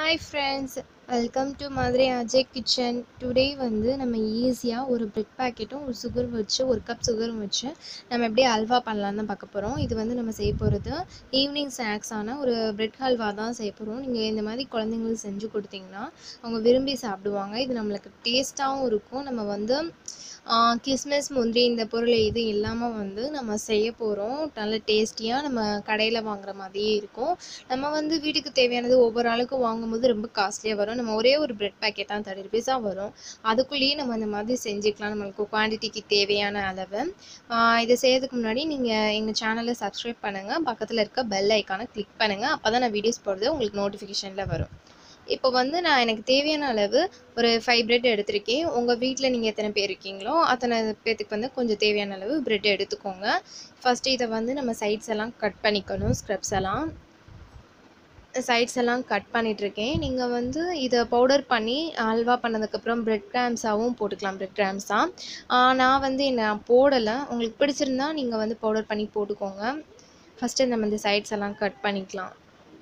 hi friends welcome to Madurai Ajay kitchen today வந்து நம்ம ஈஸியாக ஒரு பிரெட் பாக்கெட்டும் ஒரு சுகர் வச்சு ஒரு கப் சுகரும் வச்சு நம்ம எப்படி அல்வா பண்ணலான்னு தான் பார்க்க போகிறோம் இது வந்து நம்ம செய்ய போகிறது ஈவினிங் ஸ்நாக்ஸான ஒரு பிரெட் ஹல்வா தான் செய்ய போகிறோம் நீங்கள் இந்த மாதிரி குழந்தைங்களுக்கு செஞ்சு கொடுத்தீங்கன்னா அவங்க விரும்பி சாப்பிடுவாங்க இது நம்மளுக்கு டேஸ்ட்டாகவும் இருக்கும் நம்ம வந்து கிஸ்மிஸ் முந்திரி இந்த பொருள் இது இல்லாமல் வந்து நம்ம செய்ய போகிறோம் நல்ல டேஸ்டியாக நம்ம கடையில் வாங்குற மாதிரியே இருக்கும் நம்ம வந்து வீட்டுக்கு தேவையானது ஒவ்வொரு ஆளுக்கு வாங்கும்போது ரொம்ப காஸ்ட்லியாக வரும் நம்ம ஒரே ஒரு பிரெட் பேக்கெட் தான் தேர்ட்டி ருபீஸ் தான் வரும் அதுக்குள்ளேயே நம்ம இந்த மாதிரி செஞ்சுக்கலாம் நம்மளுக்கு குவான்டிட்டிக்கு தேவையான அளவு இதை செய்யறதுக்கு முன்னாடி நீங்கள் எங்கள் சேனலை சப்ஸ்கிரைப் பண்ணுங்கள் பக்கத்தில் இருக்க பெல் ஐக்கானை கிளிக் பண்ணுங்கள் அப்போ தான் நான் வீடியோஸ் போடுறது உங்களுக்கு நோட்டிஃபிகேஷனில் வரும் இப்போ வந்து நான் எனக்கு தேவையான அளவு ஒரு ஃபைவ் பிரெட் எடுத்திருக்கேன் உங்கள் வீட்டில் நீங்கள் எத்தனை பேர் இருக்கீங்களோ அத்தனை பேர்த்துக்கு வந்து கொஞ்சம் தேவையான அளவு பிரெட் எடுத்துக்கோங்க ஃபஸ்ட்டு இதை வந்து நம்ம சைட்ஸ் எல்லாம் கட் பண்ணிக்கணும் ஸ்க்ரப்ஸ் எல்லாம் சைட்ஸ் எல்லாம் கட் பண்ணிகிட்ருக்கேன் நீங்கள் வந்து இதை பவுடர் பண்ணி அல்வா பண்ணதுக்கப்புறம் பிரெட் கிராம்ஸாகவும் போட்டுக்கலாம் பிரெட் கிராம்ஸாக நான் வந்து என்ன போடலை உங்களுக்கு பிடிச்சிருந்தா நீங்கள் வந்து பவுடர் பண்ணி போட்டுக்கோங்க ஃபஸ்ட்டு நம்ம இந்த சைட்ஸ் எல்லாம் கட் பண்ணிக்கலாம்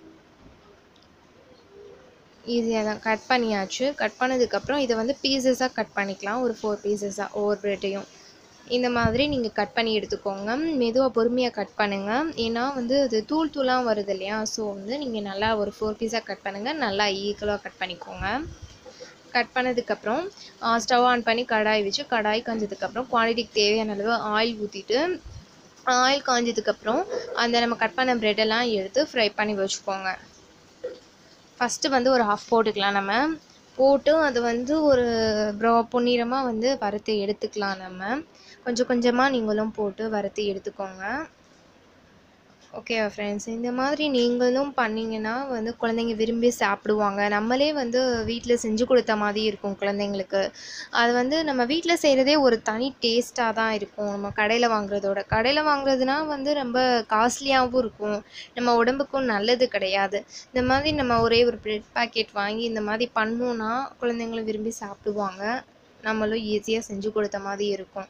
ஈஸியாக தான் கட் பண்ணியாச்சு கட் பண்ணதுக்கப்புறம் இதை வந்து பீசஸாக கட் பண்ணிக்கலாம் ஒரு ஃபோர் பீசஸாக ஒவ்வொரு பிரெட்டையும் இந்த மாதிரி நீங்கள் கட் பண்ணி எடுத்துக்கோங்க மெதுவாக பொறுமையாக கட் பண்ணுங்கள் ஏன்னா வந்து அது தூள் தூளாக வருது இல்லையா ஸோ வந்து நீங்கள் நல்லா ஒரு ஃபோர் பீஸாக கட் பண்ணுங்கள் நல்லா ஈக்குவலாக கட் பண்ணிக்கோங்க கட் பண்ணதுக்கப்புறம் ஸ்டவ் ஆன் பண்ணி கடாய் வச்சு கடாய் காஞ்சதுக்கப்புறம் குவான்டிட்டிக்கு தேவையான அளவு ஆயில் ஊற்றிட்டு ஆயில் காஞ்சதுக்கப்புறம் அந்த நம்ம கட் பண்ண ப்ரெட்டெல்லாம் எடுத்து ஃப்ரை பண்ணி வச்சுக்கோங்க ஃபஸ்ட்டு வந்து ஒரு ஹாஃப் போட்டுக்கலாம் நம்ம போட்டு அது வந்து ஒரு ப்ரோ பொன்னிறமாக வந்து வறுத்து எடுத்துக்கலாம் நம்ம கொஞ்சம் கொஞ்சமாக நீங்களும் போட்டு வறுத்து எடுத்துக்கோங்க ஓகே ஃப்ரெண்ட்ஸ் இந்த மாதிரி நீங்களும் பண்ணிங்கன்னா வந்து குழந்தைங்க விரும்பி சாப்பிடுவாங்க நம்மளே வந்து வீட்டில் செஞ்சு கொடுத்த மாதிரி இருக்கும் குழந்தைங்களுக்கு அது வந்து நம்ம வீட்டில் செய்கிறதே ஒரு தனி டேஸ்ட்டாக தான் இருக்கும் நம்ம கடையில் வாங்குறதோட கடையில் வாங்குறதுனா வந்து ரொம்ப காஸ்ட்லியாகவும் இருக்கும் நம்ம உடம்புக்கும் நல்லது கிடையாது இந்த மாதிரி நம்ம ஒரே ஒரு பிரெட் பாக்கெட் வாங்கி இந்த மாதிரி பண்ணோன்னா குழந்தைங்களும் விரும்பி சாப்பிடுவாங்க நம்மளும் ஈஸியாக செஞ்சு கொடுத்த மாதிரி இருக்கும்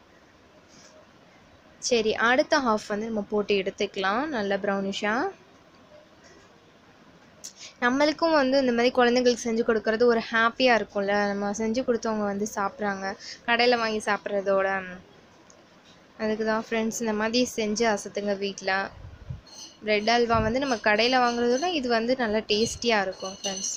சரி அடுத்த ஹாஃப் வந்து நம்ம போட்டு எடுத்துக்கலாம் நல்ல ப்ரௌனிஷாக நம்மளுக்கும் வந்து இந்த மாதிரி குழந்தைங்களுக்கு செஞ்சு கொடுக்கறது ஒரு ஹாப்பியாக இருக்கும்ல நம்ம செஞ்சு கொடுத்தவங்க வந்து சாப்பிட்றாங்க கடையில் வாங்கி சாப்பிட்றதோட அதுக்கு தான் ஃப்ரெண்ட்ஸ் இந்த மாதிரி செஞ்சு அசத்துங்க வீட்டில் ப்ரெட் அல்வா வந்து நம்ம கடையில் வாங்குறதோட இது வந்து நல்லா டேஸ்டியாக இருக்கும் ஃப்ரெண்ட்ஸ்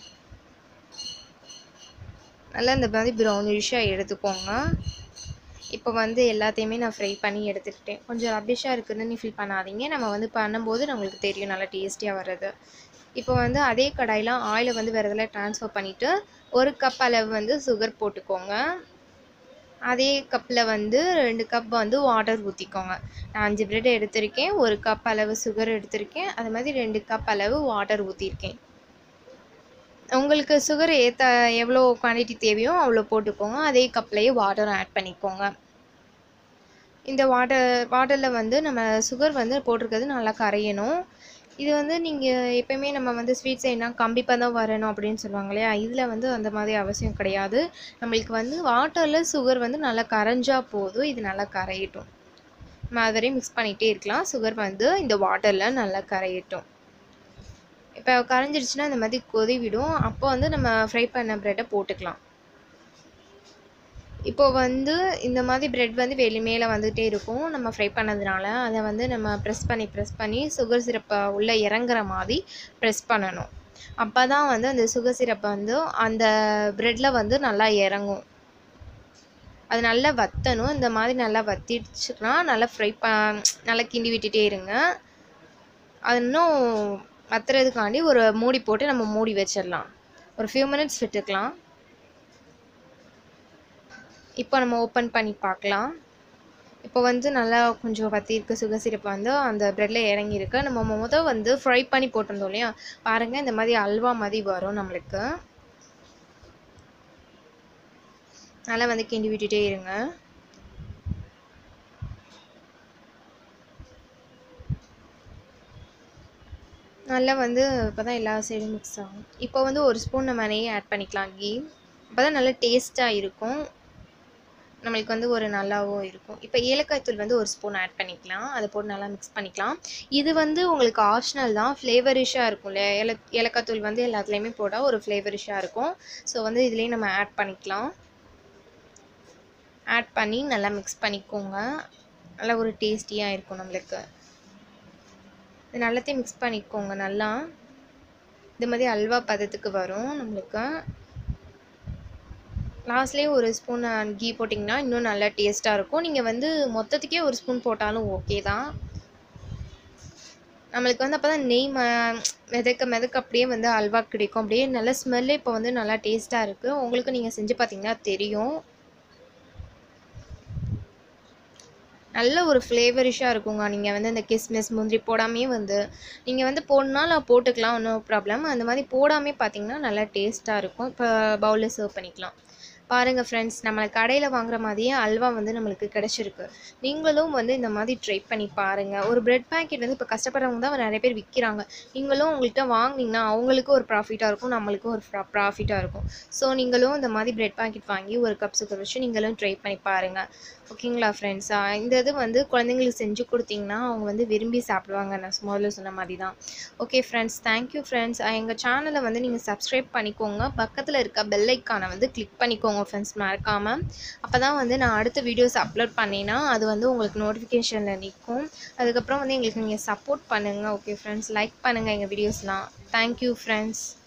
நல்லா இந்த மாதிரி ப்ரௌனிஷாக எடுத்துக்கோங்க இப்போ வந்து எல்லாத்தையுமே நான் ஃப்ரை பண்ணி எடுத்துக்கிட்டேன் கொஞ்சம் ரப்பிஷாக இருக்குதுன்னு நீ ஃபீல் பண்ணாதீங்க நம்ம வந்து பண்ணும்போது நம்மளுக்கு தெரியும் நல்லா டேஸ்டியாக வர்றது இப்போ வந்து அதே கடாயில் ஆயிலை வந்து வேறு இதில் ட்ரான்ஸ்ஃபர் பண்ணிவிட்டு ஒரு கப் அளவு வந்து சுகர் போட்டுக்கோங்க அதே கப்பில் வந்து ரெண்டு கப் வந்து வாட்டர் ஊற்றிக்கோங்க நான் அஞ்சு பிரெட் எடுத்திருக்கேன் ஒரு கப் அளவு சுகர் எடுத்திருக்கேன் அது மாதிரி ரெண்டு கப் அளவு வாட்டர் ஊற்றிருக்கேன் உங்களுக்கு சுகர் ஏற்ற எவ்வளோ குவான்டிட்டி தேவையோ அவ்வளோ போட்டுக்கோங்க அதே கப்லேயே வாட்டரும் ஆட் பண்ணிக்கோங்க இந்த வாட்டர் வாட்டரில் வந்து நம்ம சுகர் வந்து போட்டிருக்கிறது நல்லா கரையணும் இது வந்து நீங்கள் எப்போயுமே நம்ம வந்து ஸ்வீட் செய்யணும் கம்பிப்பாக தான் வரணும் அப்படின்னு சொல்லுவாங்க இல்லையா இதில் வந்து அந்த மாதிரி அவசியம் கிடையாது நம்மளுக்கு வந்து வாட்டரில் சுகர் வந்து நல்லா கரைஞ்சா போதும் இது நல்லா கரையட்டும் நம்ம அது வரையும் மிக்ஸ் பண்ணிகிட்டே இருக்கலாம் சுகர் வந்து இந்த வாட்டரில் நல்லா கரையட்டும் இப்போ கரைஞ்சிடுச்சுன்னா இந்த மாதிரி கொதி விடும் அப்போ வந்து நம்ம ஃப்ரை பண்ண ப்ரெட்டை போட்டுக்கலாம் இப்போ வந்து இந்த மாதிரி ப்ரெட் வந்து வெளி மேலே வந்துகிட்டே இருக்கும் நம்ம ஃப்ரை பண்ணதுனால அதை வந்து நம்ம ப்ரெஸ் பண்ணி ப்ரெஸ் பண்ணி சுகர் சிரப்பை உள்ளே இறங்குற மாதிரி ப்ரெஸ் பண்ணணும் அப்போ தான் வந்து அந்த சுகர் சிரப்பை வந்து அந்த ப்ரெட்டில் வந்து நல்லா இறங்கும் அது நல்லா வற்றணும் இந்த மாதிரி நல்லா வத்திடுச்சுன்னா நல்லா ஃப்ரை ப நல்லா கிண்டி விட்டுட்டே இருங்க அது இன்னும் வத்துறதுக்காண்டி ஒரு மூடி போட்டு நம்ம மூடி வச்சிடலாம் ஒரு ஃபியூ மினிட்ஸ் விட்டுக்கலாம் இப்போ நம்ம ஓப்பன் பண்ணி பார்க்கலாம் இப்போ வந்து நல்லா கொஞ்சம் வத்திருக்கு சுகர் சிரப் வந்து அந்த ப்ரெட்டில் இறங்கியிருக்கு நம்ம மொதல் வந்து ஃப்ரை பண்ணி போட்டிருந்தோம் இல்லையா பாருங்கள் இந்த மாதிரி அல்வா மாதிரி வரும் நம்மளுக்கு நல்லா வந்து கிண்டி விட்டுட்டே இருங்க நல்லா வந்து இப்போ தான் எல்லா சைடும் மிக்ஸ் ஆகும் இப்போ வந்து ஒரு ஸ்பூன் நம்ம நெய் ஆட் பண்ணிக்கலாம் கீ அப்போ தான் நல்லா டேஸ்ட்டாக இருக்கும் நம்மளுக்கு வந்து ஒரு நல்லாவும் இருக்கும் இப்போ ஏலக்காய் தூள் வந்து ஒரு ஸ்பூன் ஆட் பண்ணிக்கலாம் அதை போட்டு நல்லா மிக்ஸ் பண்ணிக்கலாம் இது வந்து உங்களுக்கு ஆப்ஷனல் தான் ஃப்ளேவரிஷாக இருக்கும் இல்லையா ஏல ஏலக்காய் தூள் வந்து எல்லாத்துலேயுமே போட்டால் ஒரு ஃப்ளேவரிஷாக இருக்கும் ஸோ வந்து இதுலேயே நம்ம ஆட் பண்ணிக்கலாம் ஆட் பண்ணி நல்லா மிக்ஸ் பண்ணிக்கோங்க நல்லா ஒரு டேஸ்டியாக இருக்கும் நம்மளுக்கு இது நல்லாத்தையும் மிக்ஸ் பண்ணிக்கோங்க நல்லா இது மாதிரி அல்வா பதத்துக்கு வரும் நம்மளுக்கு லாஸ்ட்லேயே ஒரு ஸ்பூன் கீ போட்டிங்கன்னா இன்னும் நல்லா டேஸ்ட்டாக இருக்கும் நீங்கள் வந்து மொத்தத்துக்கே ஒரு ஸ்பூன் போட்டாலும் ஓகே தான் நம்மளுக்கு வந்து அப்போ தான் நெய் ம மிதக்க மிதக்க அப்படியே வந்து அல்வா கிடைக்கும் அப்படியே நல்ல ஸ்மெல்லே இப்போ வந்து நல்லா டேஸ்ட்டாக இருக்குது உங்களுக்கு நீங்கள் செஞ்சு பார்த்தீங்கன்னா தெரியும் நல்ல ஒரு ஃப்ளேவரிஷாக இருக்குங்க நீங்கள் வந்து இந்த கிஸ்மிஸ் முந்திரி போடாமையே வந்து நீங்கள் வந்து போடணும்னா போட்டுக்கலாம் ஒன்றும் ப்ராப்ளம் அந்த மாதிரி போடாமே பார்த்தீங்கன்னா நல்லா டேஸ்ட்டாக இருக்கும் இப்போ பவுலில் சர்வ் பண்ணிக்கலாம் பாருங்கள் ஃப்ரெண்ட்ஸ் நம்ம கடையில் வாங்குற மாதிரியே அல்வா வந்து நம்மளுக்கு கிடச்சிருக்கு நீங்களும் வந்து இந்த மாதிரி ட்ரை பண்ணி பாருங்கள் ஒரு பிரெட் பேக்கெட் வந்து இப்போ கஷ்டப்படுறவங்க தான் நிறைய பேர் விற்கிறாங்க நீங்களும் உங்கள்கிட்ட வாங்கினீங்கன்னா அவங்களுக்கும் ஒரு ப்ராஃபிட்டாக இருக்கும் நம்மளுக்கும் ஒரு ப்ராஃபிட்டாக இருக்கும் ஸோ நீங்களும் இந்த மாதிரி பிரெட் பேக்கெட் வாங்கி ஒரு கப் சுகர் வச்சு நீங்களும் ட்ரை பண்ணி பாருங்கள் ஓகேங்களா ஃப்ரெண்ட்ஸ் இந்த இது வந்து குழந்தைங்களுக்கு செஞ்சு கொடுத்தீங்கன்னா அவங்க வந்து விரும்பி சாப்பிடுவாங்க நான் முதல்ல சொன்ன மாதிரி தான் ஓகே ஃப்ரெண்ட்ஸ் தேங்க்யூ ஃப்ரெண்ட்ஸ் எங்கள் சேனலை வந்து நீங்கள் சப்ஸ்கிரைப் பண்ணிக்கோங்க பக்கத்தில் இருக்க பெல் ஐக்கானை வந்து கிளிக் பண்ணிக்கோங்க ஃப்ரெண்ட்ஸ் மறக்காமல் அப்போ தான் வந்து நான் அடுத்த வீடியோஸ் அப்லோட் பண்ணினா அது வந்து உங்களுக்கு நோட்டிஃபிகேஷனில் நிற்கும் அதுக்கப்புறம் வந்து எங்களுக்கு நீங்கள் சப்போர்ட் பண்ணுங்கள் ஓகே ஃப்ரெண்ட்ஸ் லைக் பண்ணுங்கள் எங்கள் வீடியோஸ்லாம் தேங்க்யூ ஃப்ரெண்ட்ஸ்